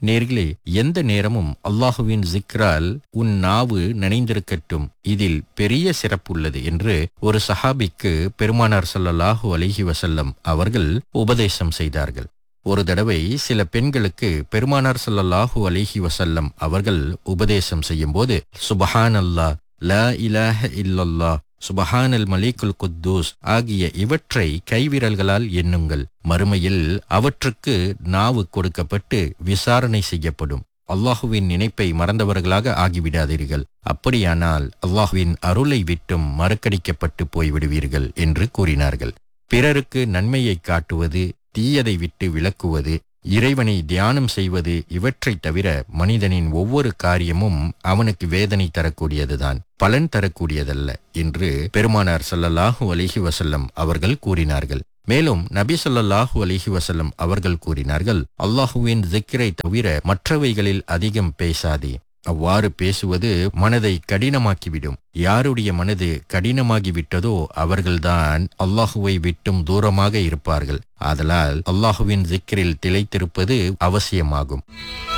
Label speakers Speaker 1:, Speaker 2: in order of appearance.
Speaker 1: நேர்களே எந்த நேரமும் அல்லாஹுவின் ஜிக்ரால் உன் நாவு நனைந்திருக்கட்டும் இதில் பெரிய சிறப்புள்ளது என்று ஒரு சஹாபிக்கு பெருமானார் ஸல்லல்லாஹு அலைஹி வஸல்லம் அவர்கள் உபதேசம் செய்தார்கள் ஒரு தடவை சில பெண்களுக்கு பெருமானார் ஸல்லல்லாஹு அலைஹி வஸல்லம் அவர்கள் உபதேசம் செய்யும்போது சுபஹான் அல்லாஹ் லா இலாஹ இல்லல்லாஹ் சுபஹானல் மலீக்குல் குத்தூஸ் ஆகிய இவற்றை கைவிரல்களால் எண்ணுங்கள் மறுமையில் அவற்றுக்கு நாவு கொடுக்கப்பட்டு விசாரணை செய்யப்படும் அல்லாஹுவின் நினைப்பை மறந்தவர்களாக ஆகிவிடாதீர்கள் அப்படியானால் அல்லாஹுவின் அருளை விட்டும் மறக்கடிக்கப்பட்டு போய்விடுவீர்கள் என்று கூறினார்கள் பிறருக்கு நன்மையை காட்டுவது தீயதை விட்டு விலக்குவது இறைவனை தியானம் செய்வது இவற்றைத் தவிர மனிதனின் ஒவ்வொரு காரியமும் அவனுக்கு வேதனை தரக்கூடியதுதான் பலன் தரக்கூடியதல்ல என்று பெருமானார் ஸல்லல்லாஹு அலைஹி வஸல்லம் அவர்கள் கூறினார்கள் மேலும் நபி ஸல்லல்லாஹு அலைஹி வஸல்லம் அவர்கள் கூறினார்கள் அல்லாஹுவின் ஜிக்ரை தவிர மற்றவைகளில் அதிகம் பேசாதே அவ்வாறு பேசுவது மனதை கடினமாக்கிவிடும் யாருடைய மனது கடினமாகிவிட்டதோ அவர்கள்தான் அல்லாஹுவை விட்டும் தூரமாக இருப்பார்கள் ஆதலால் அல்லாஹுவின் ஜிக்ரில் திளைத்திருப்பது அவசியமாகும்